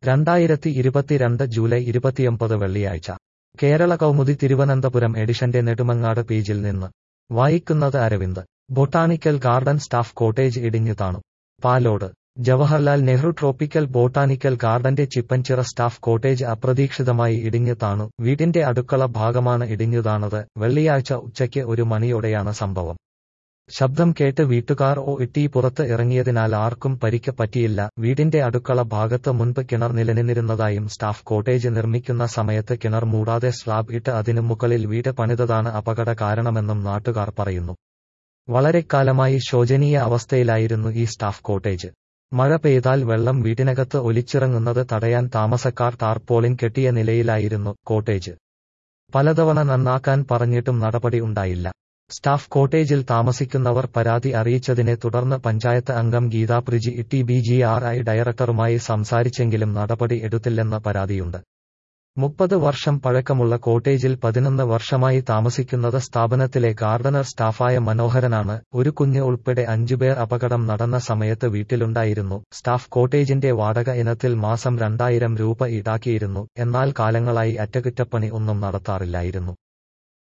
രണ്ടായിരത്തി ഇരുപത്തിരണ്ട് ജൂലൈ ഇരുപത്തിയൊമ്പത് വെള്ളിയാഴ്ച കേരള കൗമുദി തിരുവനന്തപുരം എഡിഷന്റെ നെടുമങ്ങാട് പേജിൽ നിന്ന് വായിക്കുന്നത് Aravind botanical garden staff cottage ഇടിഞ്ഞു താണു പാലോട് ജവഹർലാൽ നെഹ്റു ട്രോപ്പിക്കൽ ബോട്ടാണിക്കൽ ഗാർഡന്റെ ചിപ്പൻചിറ സ്റ്റാഫ് കോട്ടേജ് അപ്രതീക്ഷിതമായി ഇടിഞ്ഞു താണു വീടിന്റെ അടുക്കള ഭാഗമാണ് ഇടിഞ്ഞു താണത് വെള്ളിയാഴ്ച ഉച്ചയ്ക്ക് ഒരു മണിയോടെയാണ് സംഭവം ശബ്ദം കേട്ട് വീട്ടുകാർ ഓ ഇട്ടി പുറത്ത് ഇറങ്ങിയതിനാൽ ആർക്കും പരിക്ക് പറ്റിയില്ല വീടിന്റെ അടുക്കള ഭാഗത്ത് മുൻപ് കിണർ നിലനിന്നിരുന്നതായും സ്റ്റാഫ് കോട്ടേജ് നിർമ്മിക്കുന്ന സമയത്ത് കിണർ മൂടാതെ സ്ലാബ് ഇട്ട് അതിനു മുകളിൽ വീട് പണിതതാണ് അപകട കാരണമെന്നും നാട്ടുകാർ പറയുന്നു വളരെക്കാലമായി ശോചനീയ അവസ്ഥയിലായിരുന്നു ഈ സ്റ്റാഫ് കോട്ടേജ് മഴ പെയ്താൽ വെള്ളം വീട്ടിനകത്ത് ഒലിച്ചിറങ്ങുന്നത് തടയാൻ താമസക്കാർ ടാർപോളിൻ കെട്ടിയ നിലയിലായിരുന്നു കോട്ടേജ് പലതവണ നന്നാക്കാൻ പറഞ്ഞിട്ടും നടപടി ഉണ്ടായില്ല സ്റ്റാഫ് കോട്ടേജിൽ താമസിക്കുന്നവർ പരാതി അറിയിച്ചതിനെ തുടർന്ന് പഞ്ചായത്ത് അംഗം Geetha Priji T B G R I ഡയറക്ടറുമായി സംസാരിച്ചെങ്കിലും നടപടി എടുത്തില്ലെന്ന പരാതിയുണ്ട് മുപ്പത് വർഷം പഴക്കമുള്ള കോട്ടേജിൽ പതിനൊന്ന് വർഷമായി താമസിക്കുന്നത് സ്ഥാപനത്തിലെ ഗാർഡനർ സ്റ്റാഫായ മനോഹരനാണ് ഒരു കുഞ്ഞ് ഉൾപ്പെടെ അഞ്ചുപേർ അപകടം നടന്ന സമയത്ത് വീട്ടിലുണ്ടായിരുന്നു സ്റ്റാഫ് കോട്ടേജിന്റെ വാടക ഇനത്തിൽ മാസം രണ്ടായിരം രൂപ ഈടാക്കിയിരുന്നു എന്നാൽ കാലങ്ങളായി അറ്റകുറ്റപ്പണി ഒന്നും നടത്താറില്ലായിരുന്നു